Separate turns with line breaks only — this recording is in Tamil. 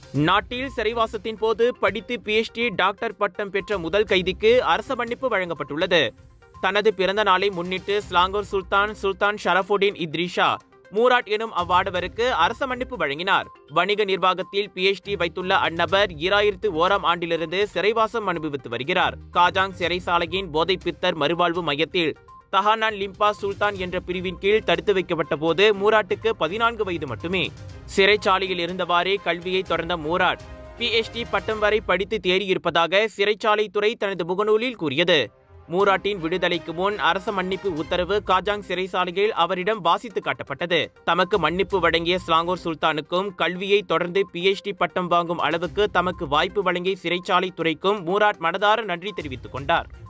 நாட்டில் சிறைவாசத்தின் போது படித்து பிஎச்டி டாக்டர் பட்டம் பெற்ற முதல் கைதிக்கு அரச மன்னிப்பு வழங்கப்பட்டுள்ளது தனது பிறந்த நாளை முன்னிட்டு ஸ்லாங்கூர் சுல்தான் சுல்தான் ஷரஃபுடீன் இத்ரிஷா மூராட் எனும் அவ்வாடவருக்கு அரச மன்னிப்பு வழங்கினார் வணிக நிர்வாகத்தில் பிஎச்டி வைத்துள்ள அந்நபர் ஈராயிரத்து ஓராம் ஆண்டிலிருந்து சிறைவாசம் அனுபவித்து வருகிறார் காஜாங் சிறைசாலையின் போதைப் பித்தர் மறுவாழ்வு மையத்தில் தஹானான் லிம்பா சுல்தான் என்ற பிரிவின் கீழ் தடுத்து வைக்கப்பட்ட போது மூராட்டுக்கு பதினான்கு வயது மட்டுமே சிறைச்சாலையில் இருந்தவாறே கல்வியை தொடர்ந்த மூராட் பிஎச்டி பட்டம் வரை படித்து தேறியிருப்பதாக சிறைச்சாலைத்துறை தனது முகநூலில் கூறியது மூராட்டின் விடுதலைக்கு முன் அரச மன்னிப்பு உத்தரவு காஜாங் சிறைசாலையில் அவரிடம் வாசித்து காட்டப்பட்டது தமக்கு மன்னிப்பு வழங்கிய ஸ்லாங்கூர் சுல்தானுக்கும் கல்வியை தொடர்ந்து பிஎச்டி பட்டம் வாங்கும் அளவுக்கு தமக்கு வாய்ப்பு வழங்கிய சிறைச்சாலை துறைக்கும் மூராட் மனதார நன்றி தெரிவித்துக் கொண்டார்